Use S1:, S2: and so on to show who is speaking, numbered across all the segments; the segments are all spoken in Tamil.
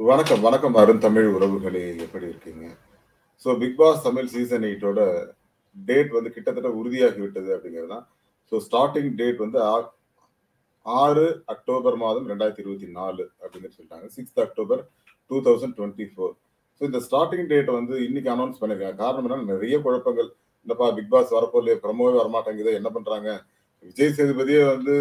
S1: வணக்கம் வணக்கம் அருண் தமிழ் உறவுகளே எப்படி இருக்கீங்க so Big Boss Tamil season எயிட்டோட டேட் வந்து கிட்டத்தட்ட உறுதியாகி விட்டது அப்படிங்கிறது தான் ஸோ ஸ்டார்டிங் டேட் வந்து ஆ- ஆறு அக்டோபர் மாதம் ரெண்டாயிரத்தி இருபத்தி நாலு அப்படின்னு சொல்லிட்டாங்க sixth October two thousand twenty four so இந்த ஸ்டார்டிங் டேட் வந்து இன்னைக்கு அனௌன்ஸ் பண்ணிருக்காங்க காரணம் என்னன்னா நிறைய குழப்பங்கள் இல்லப்பா பிக் பாஸ் வரப்போல ப்ரமோவே வரமாட்டேங்குது என்ன பண்றாங்க விஜய் சேதுபதியே வந்து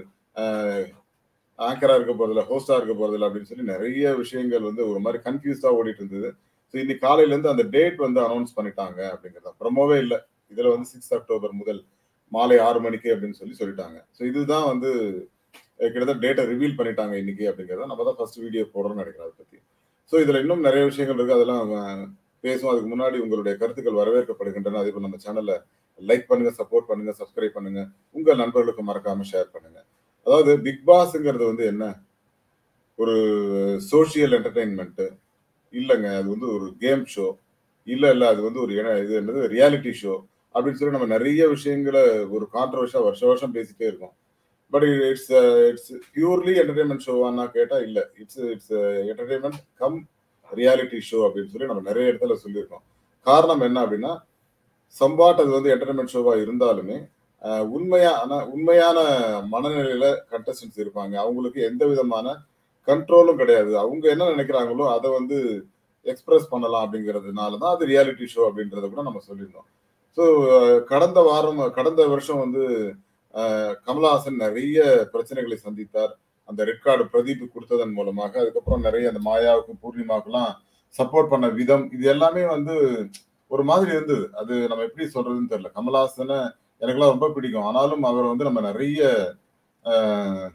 S1: ஆங்கரா இருக்க போறதில்ல ஹோஸ்டா இருக்க போறதில்ல அப்படின்னு சொல்லி நிறைய விஷயங்கள் வந்து ஒரு மாதிரி கன்ஃபியூஸ்டா ஓடிட்டு இருந்தது ஸோ இன்னைக்கு காலையில இருந்து அந்த டேட் வந்து அனௌன்ஸ் பண்ணிட்டாங்க அப்படிங்கிறத ப்ரமோவே இல்லை இதுல வந்து சிக்ஸ் அக்டோபர் முதல் மாலை ஆறு மணிக்கு அப்படின்னு சொல்லி சொல்லிட்டாங்க ஸோ இதுதான் வந்து அஹ், கிட்டத்தட்ட டேட்டை ரிவீல் பண்ணிட்டாங்க இன்னைக்கு அப்படிங்கிறத நம்ம தான் ஃபர்ஸ்ட் வீடியோ போடுறோம்னு நினைக்கிறேன் அதை பத்தி ஸோ இதுல இன்னும் நிறைய விஷயங்கள் இருக்கு அதெல்லாம் அஹ், பேசுவோம் அதுக்கு முன்னாடி உங்களுடைய கருத்துக்கள் வரவேற்கப்படுகின்றன அதே போல் நம்ம சேனலை லைக் பண்ணுங்க சப்போர்ட் பண்ணுங்க சப்ஸ்கிரைப் பண்ணுங்க உங்க நண்பர்களுக்கு மறக்காம ஷேர் பண்ணுங்க அதாவது பிக் பாஸ்ங்கிறது வந்து என்ன ஒரு சோஷியல் என்டர்டைன்மெண்ட் இல்லைங்க அது வந்து ஒரு கேம் ஷோ இல்ல இல்ல அது வந்து ஒரு என- இது என்னது ரியாலிட்டி ஷோ அப்படின்னு சொல்லி நம்ம நிறைய விஷயங்களை ஒரு கான்ட்ரவர்ஷா வருஷ வருஷம் பேசிட்டே இருக்கோம் but it's it's purely entertainment ஷோவானா கேட்டா இல்ல it's it's entertainment cum reality show அப்படின்னு சொல்லி நம்ம நிறைய இடத்துல சொல்லியிருக்கோம் காரணம் என்ன அப்படின்னா சம்பாட் அது வந்து என்டர்டைன்மெண்ட் ஷோவா இருந்தாலுமே அஹ், உண்மையான உண்மையான மனநிலையில கண்டஸ்டன்ஸ் இருப்பாங்க அவங்களுக்கு எந்த விதமான கண்ட்ரோலும் கிடையாது அவங்க என்ன நினைக்கிறாங்களோ அதை வந்து எக்ஸ்பிரஸ் பண்ணலாம் அப்படிங்கிறதுனால தான் அது ரியாலிட்டி ஷோ அப்படின்றத கூட நம்ம சொல்லியிருந்தோம் ஸோ கடந்த வாரம் கடந்த வருஷம் வந்து அஹ், கமலஹாசன் நிறைய பிரச்சனைகளை சந்தித்தார் அந்த ரெட் கார்டு பிரதீப் கொடுத்ததன் மூலமாக அதுக்கப்புறம் நிறைய அந்த மாயாவுக்கு பூர்ணிமாவுக்குலாம் சப்போர்ட் பண்ண விதம் இது எல்லாமே வந்து ஒரு மாதிரி இருந்தது அது நம்ம எப்படி சொல்றதுன்னு தெரியல கமலஹாசனை எனக்கெல்லாம் ரொம்ப பிடிக்கும் ஆனாலும் அவர் வந்து நம்ம நிறைய அஹ்,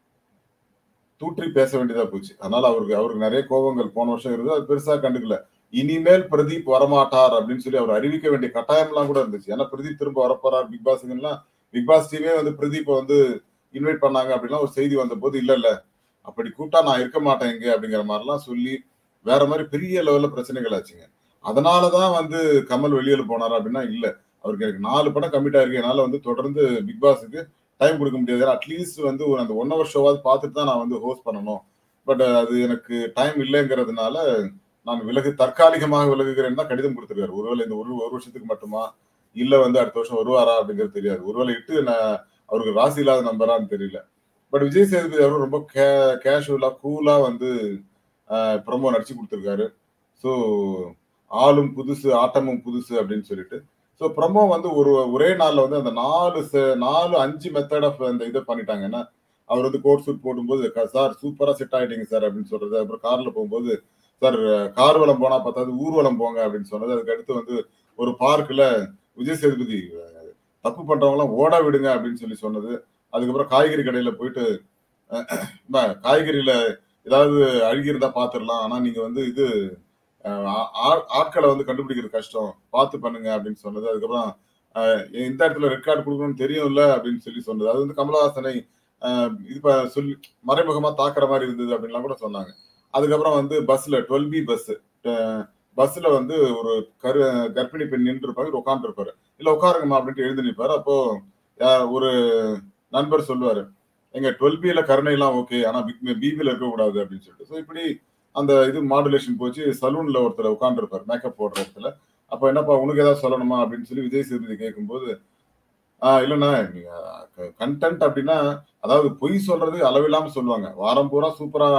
S1: தூற்றி பேச வேண்டியதா போச்சு அதனால அவருக்கு அவருக்கு நிறைய கோபங்கள் போன வருஷம் இருந்தது அது பெருசா கண்டுக்கல இனிமேல் பிரதீப் வரமாட்டார் அப்படின்னு சொல்லி அவர் அறிவிக்க வேண்டிய கட்டாயம்லாம் கூட இருந்துச்சு ஏன்னா பிரதீப் திரும்ப வரப்போறார் பிக் பாஸ்லாம் பிக் பாஸ் டீமே வந்து பிரதீப்பை வந்து இன்வைட் பண்ணாங்க அப்படின்னா ஒரு செய்தி வந்த போது இல்ல இல்ல அப்படி கூப்பிட்டா நான் இருக்க மாட்டேன் இங்க அப்படிங்கிற மாதிரிலாம் சொல்லி வேற மாதிரி பெரிய லெவல்ல பிரச்சனைகள் ஆச்சுங்க அதனாலதான் வந்து கமல் வெளியில போனார் அப்படின்னா இல்ல அவருக்கு எனக்கு நாலு படம் கமிட் ஆயிருக்கு என்னால வந்து தொடர்ந்து பிக் பாஸுக்கு டைம் கொடுக்க முடியாது அட்லீஸ்ட் வந்து ஒரு அந்த ஒன் ஹவர் ஷோவாவது பார்த்துட்டு தான் நான் வந்து ஹோஸ்ட் பண்ணணும் பட் அது எனக்கு டைம் இல்லைங்கிறதுனால நான் விலகு தற்காலிகமாக விலகுகிறேன் தான் கடிதம் கொடுத்துருக்காரு ஒருவேளை இந்த ஒரு ஒரு வருஷத்துக்கு மட்டுமா இல்ல வந்து அடுத்த வருஷம் வருவாரா அப்படிங்கிறது தெரியாது ஒருவேளை இட்டு நான் அவருக்கு ராசி இல்லாத நம்பரான்னு தெரியல பட் விஜய் சேதுபதி அவரும் ரொம்ப கே கேஷுவலா கூலா வந்து ப்ரொமோ நடிச்சு கொடுத்துருக்காரு ஸோ ஆளும் புதுசு ஆட்டமும் புதுசு அப்படின்னு சொல்லிட்டு ஸோ ப்ரொமோ வந்து ஒரு ஒரே நாள்ல வந்து அந்த நாலு se- நாலு அஞ்சு மெத்தட் ஆஃப் அந்த இதை பண்ணிட்டாங்க ஏன்னா அவர் வந்து கோட் சூட் போடும்போது "க- சார் சூப்பரா செட் ஆயிட்டீங்க சார் அப்படின்னு சொல்றது அப்புறம் கார்ல போகும்போது சார் கார்வலம் போனா பார்த்தாது ஊர்வலம் போங்க அப்படின்னு சொன்னது அதுக்கு அடுத்து வந்து ஒரு பார்க்ல விஜய் சேதுபதி அஹ், தப்பு பண்றவங்க எல்லாம் ஓட விடுங்க அப்படின்னு சொல்லி சொன்னது அதுக்கப்புறம் காய்கறி கடையில போயிட்டு அஹ், அம்மா, காய்கறியில ஏதாவது அழுகி இருந்தா பாத்துடலாம் ஆனா நீங்க வந்து இது அஹ், ஆ- ஆ- ஆட்களை வந்து கண்டுபிடிக்கிறது கஷ்டம் பார்த்து பண்ணுங்க அப்படின்னு சொன்னது அதுக்கப்புறம் அஹ், இந்த இடத்துல ரெட் கார்டு கொடுக்கணும்னு தெரியும்ல அப்படின்னு சொல்லி சொன்னது அது வந்து கமலஹாசனை அஹ், இது ப- சொல்லி மறைமுகமா தாக்குற மாதிரி இருந்தது அப்படின்லாம் கூட சொன்னாங்க அதுக்கப்புறம் வந்து பஸ்ல டுவெல் பி பஸ் பஸ்ல வந்து ஒரு கரு கர்ப்பிணி பெண் நின்று இருப்பாரு உட்காந்து இருப்பாரு இல்ல உட்காருங்கம்மா அப்படின்ட்டு எழுந்து நிற்பாரு அப்போ அஹ், ஒரு நண்பர் சொல்லுவாரு எங்க டுவெல் பில கருணை எல்லாம் ஓகே ஆனா பிபில இருக்க கூடாது அப்படின்னு சொல்லிட்டு ஸோ இப்படி அந்த இது மாடுலேஷன் போச்சு சலூன்ல ஒருத்தர் உட்கார்ந்து இருப்பார் மேக்கப் போடுற இடத்துல அப்ப என்னப்பா உனக்கு ஏதாவது சொல்லணுமா அப்படின்னு சொல்லி விஜய் சேதுபதி கேட்கும்போது ஆஹ் இல்லைண்ணா நீங்க கண்டென்ட் அப்படின்னா அதாவது பொய் சொல்றது அளவில்லாம சொல்லுவாங்க வாரம் பூரா சூப்பரா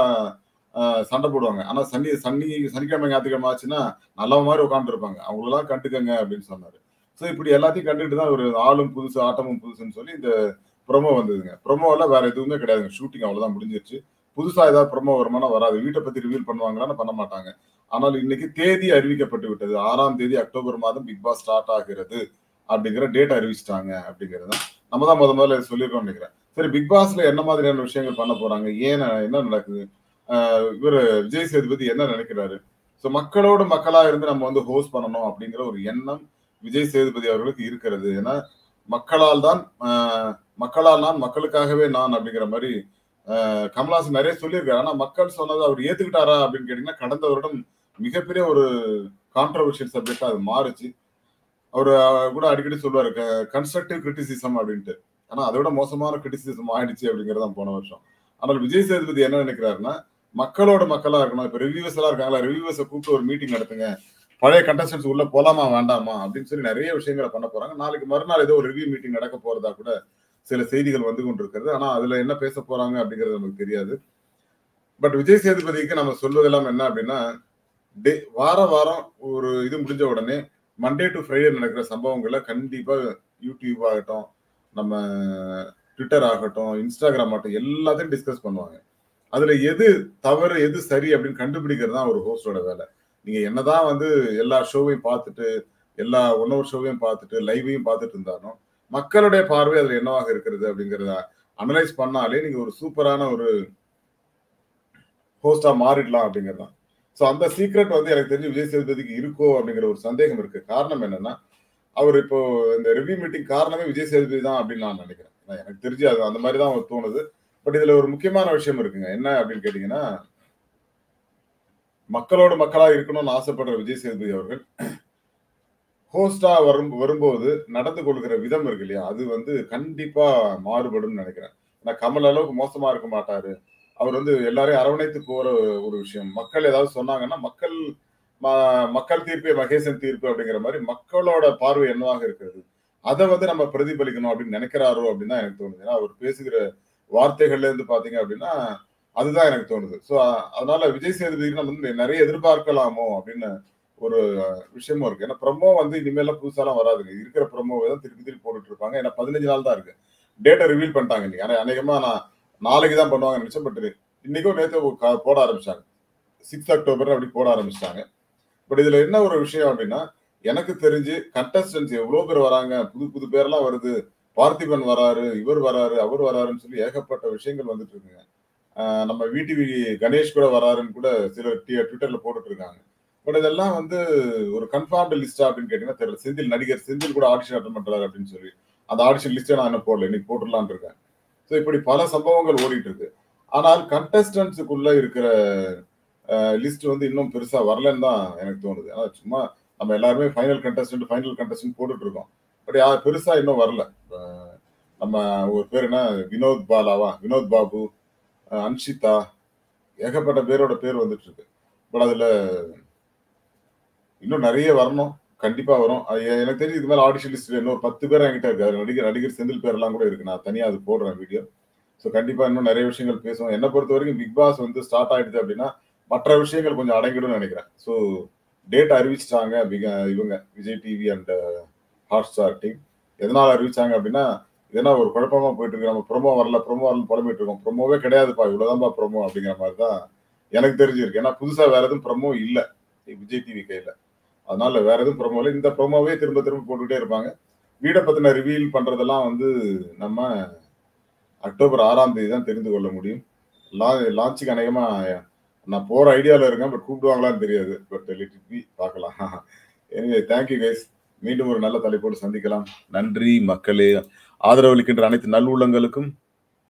S1: ஆஹ் சண்டை போடுவாங்க ஆனா சனி சனி சனிக்கிழமை ஞாயிற்றுக்கிழமை ஆச்சுன்னா நல்ல மாதிரி உட்கார்ந்து இருப்பாங்க அவங்களெல்லாம் கண்டுக்கங்க அப்படின்னு சொன்னாரு ஸோ இப்படி எல்லாத்தையும் கண்டுட்டு தான் ஒரு ஆளும் புதுசு ஆட்டமும் புதுசுன்னு சொல்லி இந்த ப்ரொமோ வந்ததுங்க ப்ரொமோல வேற எதுவுமே கிடையாதுங்க ஷூட்டிங் அவ்வளவுதான் முடிஞ்சிருச்சு புதுசா ஏதாவது ப்ரொமோ வருமானா வராது வீட்டை பத்தி ரிவீல் பண்ணுவாங்களான்னு பண்ண மாட்டாங்க ஆனால் இன்னைக்கு தேதி அறிவிக்கப்பட்டு விட்டது ஆறாம் தேதி அக்டோபர் மாதம் பிக் பாஸ் ஸ்டார்ட் ஆகிறது அப்படிங்கிற டேட் அறிவிச்சிட்டாங்க அப்படிங்கிறது தான் நம்ம தான் முத முதல்ல சொல்லியிருக்கோம் நினைக்கிறேன் சரி பிக் பாஸ்ல என்ன மாதிரியான விஷயங்கள் பண்ண போறாங்க ஏன் என்ன நடக்குது ஆஹ் இவர் விஜய் சேதுபதி என்ன நினைக்கிறாரு ஸோ மக்களோடு மக்களா இருந்து நம்ம வந்து ஹோஸ்ட் பண்ணணும் அப்படிங்கிற ஒரு எண்ணம் விஜய் சேதுபதி அவர்களுக்கு இருக்கிறது ஏன்னா மக்களால் தான் ஆஹ் மக்களால் நான் மக்களுக்காகவே நான் அப்படிங்கிற மாதிரி ஆஹ் கமல்ஹாசன் நிறைய சொல்லியிருக்காரு ஆனா மக்கள் சொன்னதை அவர் ஏத்துக்கிட்டாரா அப்படின்னு கேட்டீங்கன்னா கடந்த வருடம் மிகப்பெரிய ஒரு கான்ட்ரவர்ஷியல் சப்ஜெக்டா அது மாறுச்சு அவர் கூட அடிக்கடி சொல்லுவாரு கன்ஸ்ட்ரக்டிவ் கிரிட்டிசிசம் அப்படின்ட்டு ஆனா அதை விட மோசமான கிரிட்டிசிசம் ஆயிடுச்சு அப்படிங்கறதான் போன வருஷம் ஆனால் விஜய் சேதுபதி என்ன நினைக்கிறாருன்னா மக்களோட மக்களா இருக்கணும் இப்ப ரிவ்யூவர்ஸ் எல்லாம் இருக்காங்களா ரிவ்யூவர்ஸை கூப்பிட்டு ஒரு மீட்டிங் நடத்துங்க பழைய கண்டஸ்டன்ஸ் உள்ள போலாமா வேண்டாமா அப்படின்னு சொல்லி நிறைய விஷயங்களை பண்ண போறாங்க நாளைக்கு மறுநாள் ஏதோ ஒரு ரிவ்யூ மீட்டிங் நடக்க போறதா கூட சில செய்திகள் வந்து கொண்டிருக்கிறது ஆனா அதுல என்ன பேச போறாங்க அப்படிங்கிறது நமக்கு தெரியாது பட் விஜய் சேதுபதிக்கு நம்ம சொல்வதெல்லாம் என்ன அப்படின்னா டே வார வாரம் ஒரு இது முடிஞ்ச உடனே மண்டே டு ஃப்ரைடே நடக்கிற சம்பவங்களை கண்டிப்பா யூடியூப் ஆகட்டும் நம்ம ட்விட்டர் ஆகட்டும் இன்ஸ்டாகிராம் ஆகட்டும் எல்லாத்தையும் டிஸ்கஸ் பண்ணுவாங்க அதுல எது தவறு எது சரி அப்படின்னு கண்டுபிடிக்கிறது தான் ஒரு ஹோஸ்டோட வேலை நீங்க என்னதான் வந்து எல்லா ஷோவையும் பார்த்துட்டு எல்லா ஒன் ஹவர் ஷோவையும் பார்த்துட்டு லைவையும் பார்த்துட்டு இருந்தாலும் மக்களுடைய பார்வை அதுல என்னவாக இருக்கிறது அப்படிங்கிறத அனலைஸ் பண்ணாலே நீங்க ஒரு சூப்பரான ஒரு ஹோஸ்டா மாறிடலாம் அப்படிங்கிறது தான் ஸோ அந்த சீக்ரெட் வந்து எனக்கு தெரிஞ்சு விஜய் சேதுபதிக்கு இருக்கோ அப்படிங்கிற ஒரு சந்தேகம் இருக்கு காரணம் என்னன்னா அவர் இப்போ இந்த ரிவ்யூ மீட்டிங் காரணமே விஜய் சேதுபதி தான் அப்படின்னு நான் நினைக்கிறேன் எனக்கு தெரிஞ்சு அது அந்த மாதிரி தான் அவர் தோணுது பட் இதுல ஒரு முக்கியமான விஷயம் இருக்குங்க என்ன அப்படின்னு கேட்டீங்கன்னா மக்களோட மக்களா இருக்கணும்னு ஆசைப்படுற விஜய் சேதுபதி அவர்கள் ஹோஸ்டா வரும் வரும்போது நடந்து கொள்கிற விதம் இருக்கு இல்லையா அது வந்து கண்டிப்பா மாறுபடும் நினைக்கிறேன் ஏன்னா கமல் அளவுக்கு மோசமா இருக்க மாட்டாரு அவர் வந்து எல்லாரையும் அரவணைத்து போற ஒரு விஷயம் மக்கள் ஏதாவது சொன்னாங்கன்னா மக்கள் மக்கள் தீர்ப்பே மகேசன் தீர்ப்பு அப்படிங்கிற மாதிரி மக்களோட பார்வை என்னவாக இருக்கிறது அதை வந்து நம்ம பிரதிபலிக்கணும் அப்படின்னு நினைக்கிறாரோ அப்படின்னு தான் எனக்கு தோணுது ஏன்னா அவர் பேசுகிற வார்த்தைகள்ல இருந்து பாத்தீங்க அப்படின்னா அதுதான் எனக்கு தோணுது ஸோ அதனால விஜய் சேதுபதிக்கு நம்ம வந்து நிறைய எதிர்பார்க்கலாமோ அப்படின்னு ஒரு விஷயமும் இருக்கு ஏன்னா ப்ரொமோ வந்து இனிமேலாம் புதுசாலாம் வராதுங்க இருக்கிற ப்ரொமோவை தான் திருப்பி திருப்பி போட்டுட்டு இருப்பாங்க ஏன்னா பதினஞ்சு நாள் தான் இருக்கு டேட்டா ரிவீல் பண்ணிட்டாங்க இன்னைக்கு ஆனால் அநேகமா நான் நாளைக்கு தான் பண்ணுவாங்க நினைச்சேன் பட் இன்னைக்கும் நேற்று போட ஆரம்பிச்சாங்க சிக்ஸ் அக்டோபர் அப்படி போட ஆரம்பிச்சிட்டாங்க பட் இதுல என்ன ஒரு விஷயம் அப்படின்னா எனக்கு தெரிஞ்சு கண்டஸ்டன்ஸ் எவ்வளவு பேர் வராங்க புது புது பேர்லாம் வருது பார்த்திபன் வராரு இவர் வராரு அவர் வராருன்னு சொல்லி ஏகப்பட்ட விஷயங்கள் வந்துட்டு இருக்குங்க நம்ம விடிவி கணேஷ் கூட வராருன்னு கூட சில ட்விட்டர்ல போட்டுட்டு இருக்காங்க பட் இதெல்லாம் வந்து ஒரு கன்ஃபார்ம்டு லிஸ்டா அப்படின்னு கேட்டீங்கன்னா தெரியல செந்தில் நடிகர் செந்தில் கூட ஆடிஷன் அட்டன் பண்றாரு அப்படின்னு சொல்லி அந்த ஆடிஷன் லிஸ்டே நான் என்ன போடல இன்னைக்கு போட்டுடலான் இருக்கேன் ஸோ இப்படி பல சம்பவங்கள் ஓடிட்டு இருக்கு ஆனால் கண்டஸ்டன்ஸுக்குள்ள இருக்கிற லிஸ்ட் வந்து இன்னும் பெருசா வரலன்னு தான் எனக்கு தோணுது ஆனா சும்மா நம்ம எல்லாருமே ஃபைனல் கண்டஸ்டன்ட் ஃபைனல் கண்டஸ்டன்ட் போட்டுட்டு இருக்கோம் பட் யார் பெருசா இன்னும் வரல நம்ம ஒரு பேர் என்ன வினோத் பாலாவா வினோத் பாபு அன்ஷிதா ஏகப்பட்ட பேரோட பேர் வந்துட்டு இருக்கு பட் அதுல இன்னும் நிறைய வரணும் கண்டிப்பா வரும் எனக்கு தெரிஞ்சு இது மேல ஆடிஷன் லிஸ்ட் இன்னொரு பத்து பேர் என்கிட்ட இருக்கு நடிகர் நடிகர் செந்தில் பேர்லாம் கூட இருக்கு நான் தனியா அது போடுறேன் வீடியோ ஸோ கண்டிப்பா இன்னும் நிறைய விஷயங்கள் பேசுவோம் என்னை பொறுத்த வரைக்கும் பிக் பாஸ் வந்து ஸ்டார்ட் ஆயிடுது அப்படின்னா மற்ற விஷயங்கள் கொஞ்சம் அடங்கிடும் நினைக்கிறேன் ஸோ டேட் அறிவிச்சிட்டாங்க இவங்க Vijay TV and Hotstar team எதனால அறிவிச்சாங்க அப்படின்னா இதெல்லாம் ஒரு குழப்பமா போயிட்டு இருக்கு நம்ம ப்ரொமோ வரல ப்ரொமோ வரல புலம்பிட்டு இருக்கோம் ப்ரொமோவே கிடையாதுப்பா இவ்வளவுதான்ப்பா ப்ரொமோ அப்படிங்கிற மாதிரி தான் எனக்கு தெரிஞ்சிருக்கு ஏன்னா புதுசா வேற எதுவும் ப்ரொமோ இல்லை விஜய் டிவி கையில அதனால வேற எதுவும் ப்ரொமோ இல்லை இந்த ப்ரொமோவே திரும்ப திரும்ப போட்டுக்கிட்டே இருப்பாங்க வீடை பத்தின ரிவீல் பண்றதெல்லாம் வந்து நம்ம அக்டோபர் ஆறாம் தேதி தான் தெரிந்து கொள்ள முடியும் லா லான்ச்சுக்கு அநேகமா நான் போற ஐடியால இருக்கேன் பட் கூப்பிடுவாங்களான்னு தெரியாது பட் லெட் பி பார்க்கலாம் எனவே தேங்க்யூ கைஸ் மீண்டும் ஒரு நல்ல தலைப்போடு சந்திக்கலாம் நன்றி மக்களே ஆதரவளிக்கின்ற அனைத்து நல் உள்ளங்களுக்கும்